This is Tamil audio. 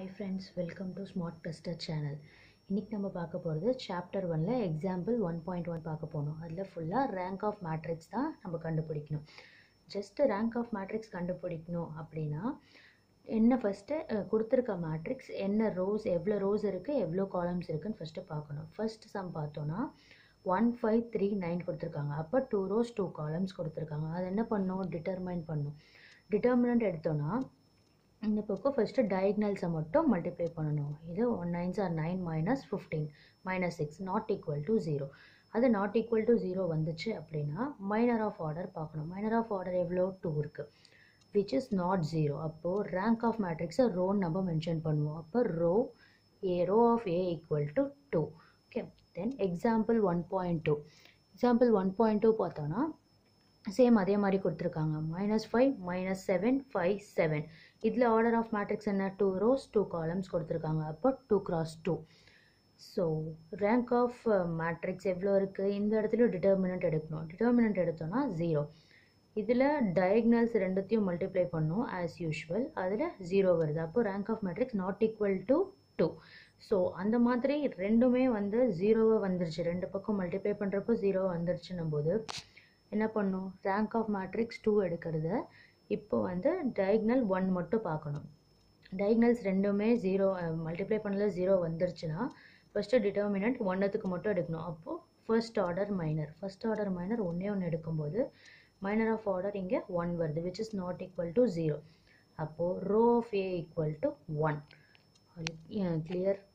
hi friends welcome to smart tester channel இன்றைக்கி நம்ம பார்க்க போகிறது சாப்டர் ஒனில் எக்ஸாம்பிள் ஒன் பாயிண்ட் ஒன் பார்க்க போகணும் அதில் ஃபுல்லாக ரேங்க் ஆஃப் மேட்ரிக்ஸ் தான் நம்ம கண்டுபிடிக்கணும் ஜஸ்ட் ரேங்க் ஆஃப் மேட்ரிக்ஸ் கண்டுபிடிக்கணும் அப்படின்னா என்ன ஃபஸ்ட்டு கொடுத்துருக்க மேட்ரிக்ஸ் என்ன ரோஸ் எவ்வளோ ரோஸ் இருக்குது எவ்வளோ காலம்ஸ் இருக்குன்னு ஃபஸ்ட்டு பார்க்கணும் ஃபர்ஸ்ட் சம் பார்த்தோன்னா ஒன் ஃபைவ் த்ரீ நைன் கொடுத்துருக்காங்க அப்போ டூ ரோஸ் டூ காலம்ஸ் கொடுத்துருக்காங்க அது என்ன பண்ணும் டிட்டர்மைன் பண்ணும் டிட்டர்மினன்ட் எடுத்தோன்னா இந்த பக்கம் ஃபஸ்ட்டு டயக்னல்ஸை மட்டும் மல்டிப்ளை பண்ணணும் இது one nines are nine minus fifteen minus six not equal to zero அது நாட் ஈக்குவல் டு ஜீரோ வந்துச்சு அப்படின்னா மைனர் ஆஃப் ஆர்டர் பார்க்கணும் மைனர் ஆஃப் ஆர்டர் எவ்வளோ டூ இருக்குது விச் இஸ் நாட் ஜீரோ அப்போது ரேங்க் ஆஃப் மேட்ரிக்ஸை ரோன்னு நம்ம மென்ஷன் பண்ணுவோம் அப்போ row A row of A equal to two okay then example one point two example one point two பார்த்தோன்னா சேம் அதே மாதிரி கொடுத்துருக்காங்க minus five minus seven five seven இதில் ஆர்டர் ஆஃப் மேட்ரிக்ஸ் என்ன டூ ரோஸ் டூ காலம்ஸ் கொடுத்துருக்காங்க அப்போ two cross two so rank of matrix எவ்வளோ இருக்குது இந்த இடத்துல டிட்டர்மினன்ட் எடுக்கணும் டிட்டர்மினன்ட் எடுத்தோன்னா ஜீரோ இதில் டயக்னல்ஸ் ரெண்டுத்தையும் மல்டிப்ளை பண்ணும் ஆஸ் யூஷுவல் அதில் ஜீரோ வருது அப்போ rank of matrix not equal to two so அந்த மாதிரி ரெண்டுமே வந்து ஜீரோவாக வந்துருச்சு ரெண்டு பக்கம் மல்டிப்ளை பண்ணுறப்போ ஜீரோ வந்துருச்சுன்னும் போது என்ன பண்ணும் ரேங்க் ஆஃப் மேட்ரிக்ஸ் டூ எடுக்கிறது இப்போ வந்து டயக்னல் ஒன் மட்டும் பார்க்கணும் டயக்னல்ஸ் ரெண்டுமே ஜீரோ மல்டிப்ளை பண்ணல ஜீரோ வந்துருச்சுன்னா ஃபஸ்ட்டு டிட்டர்மினன்ட் ஒன்றுத்துக்கு மட்டும் எடுக்கணும் அப்போது first order minor first order minor ஒன்றே ஒன்று எடுக்கும்போது மைனர் ஆஃப் ஆர்டர் இங்கே ஒன் வருது which is not equal to zero அப்போது row of A equal to one clear